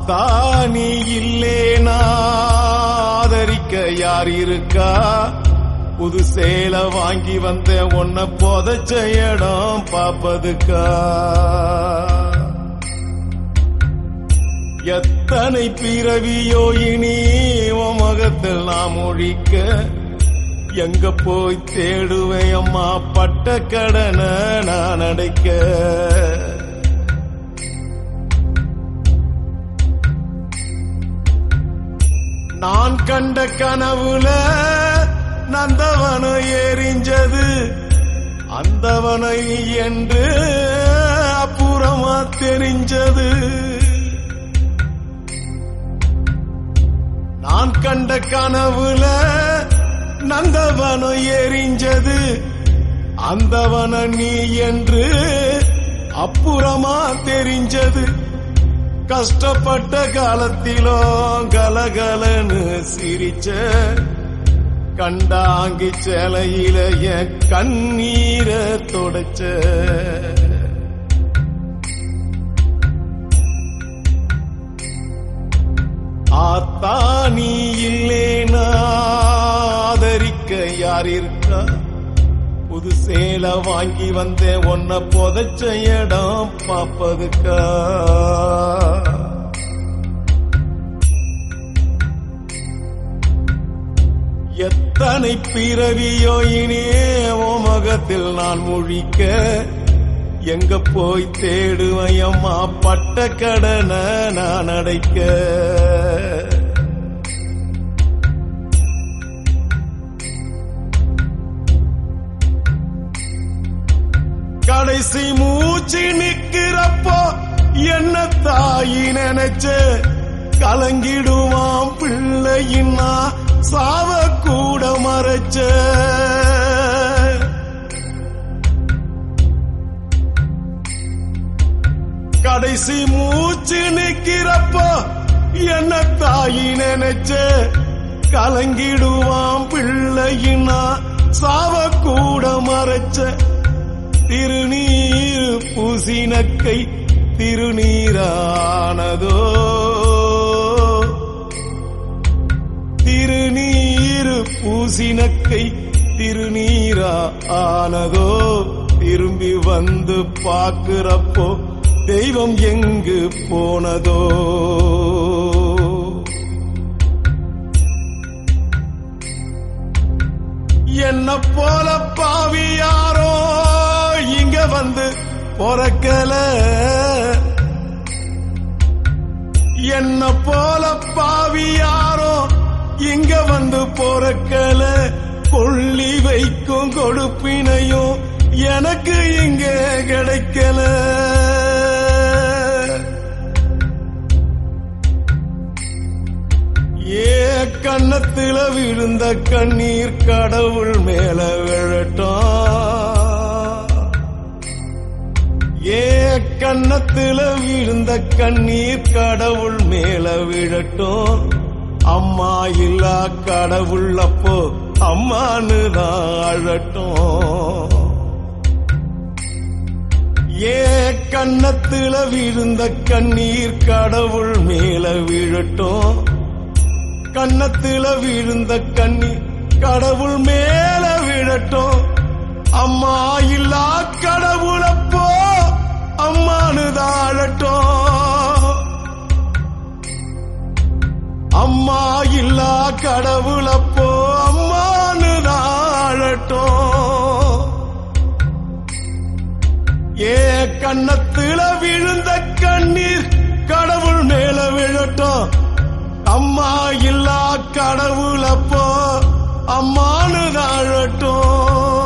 ஆத்தா நீ இல்லேனா ஆதரிக்க யார் இருக்கா புது சேலை வாங்கி வந்த உன்னை புதைச்ச இடம் பாப்பதுக்கா எத்தனை பிறவியோ இனி உன் முகத்தில் நாம் ஒழிக்க எங்க போய் தேடுவேன் அம்மா பட்ட கடனை நான் அடைக்க நான் கண்ட கனவுல நந்தவனை எரிஞ்சது அந்தவனை என்று அப்புறமா தெரிஞ்சது நான் கண்ட கனவுல நந்தவனை எரிஞ்சது அந்தவன நீ என்று அப்புறமா தெரிஞ்சது கஷ்டப்பட்ட காலத்திலும் கலகலன்னு சிரிச்ச கண்டாங்கி சேலையில என் கண்ணீரை தொடச்ச ஆத்தா நீ இல்லேனா ஆதரிக்க யார் இருக்கா புது சேலை வாங்கி வந்தேன் உன்னை புதைச்ச இடம் பாப்பதுக்கா எத்தனை பிறவியோ இனியே உன் முகத்தில் நான் முழிக்க எங்க போய் தேடுவேன் அம்மா பட்ட கடனை நான் அடைக்க கடைசி மூச்சு நிக்கிறப்போ என்ன தாயி நினைச்ச கலங்கிடுவான் பிள்ளையின்னா சாவ கூட மறைச்ச கடைசி மூச்சு நிக்கிறப்போ என்ன தாயி நினைச்ச கலங்கிடுவான் பிள்ளையின்னா சாவ கூட மறைச்ச திருநீர் பூசினக்கை திருநீரானதோ திருநீர் பூசினக்கை திருநீரா ஆனதோ திரும்பி வந்து பார்க்கிறப்போ தெய்வம் எங்கு போனதோ என்ன போல பாவி யாரோ இங்க வந்து பொறக்கல என்ன போல பாவி யாரோ இங்க வந்து பொறக்கல கொள்ளி வைக்கும் கொடுப்பினையும் எனக்கு இங்க கிடைக்கல ஏ கண்ணத்துல விழுந்த கண்ணீர் கடவுள் மேல விழட்டும் ஏ கண்ணத்துல விழுந்த கண்ணீர் கடவுள் மேல விழட்டும் அம்மா இல்லா கடவுள் அப்போ அம்மான்னு தான் அழட்டும் ஏ கண்ணத்துல விழுந்த கண்ணீர் கடவுள் மேல விழட்டும் கண்ணத்துல விழுந்த கண்ணீர் கடவுள் மேல விழட்டும் அம்மா இல்லா கடவுளப்போ அம்மானு தாழட்டும் அம்மா இல்லா கடவுளப்போ அம்மானு தாழட்டும் ஏ கண்ணத்துல விழுந்த கண்ணீர் கடவுள் மேல விழட்டும் அம்மா இல்லா கடவுளப்போ அம்மானு தாழட்டும்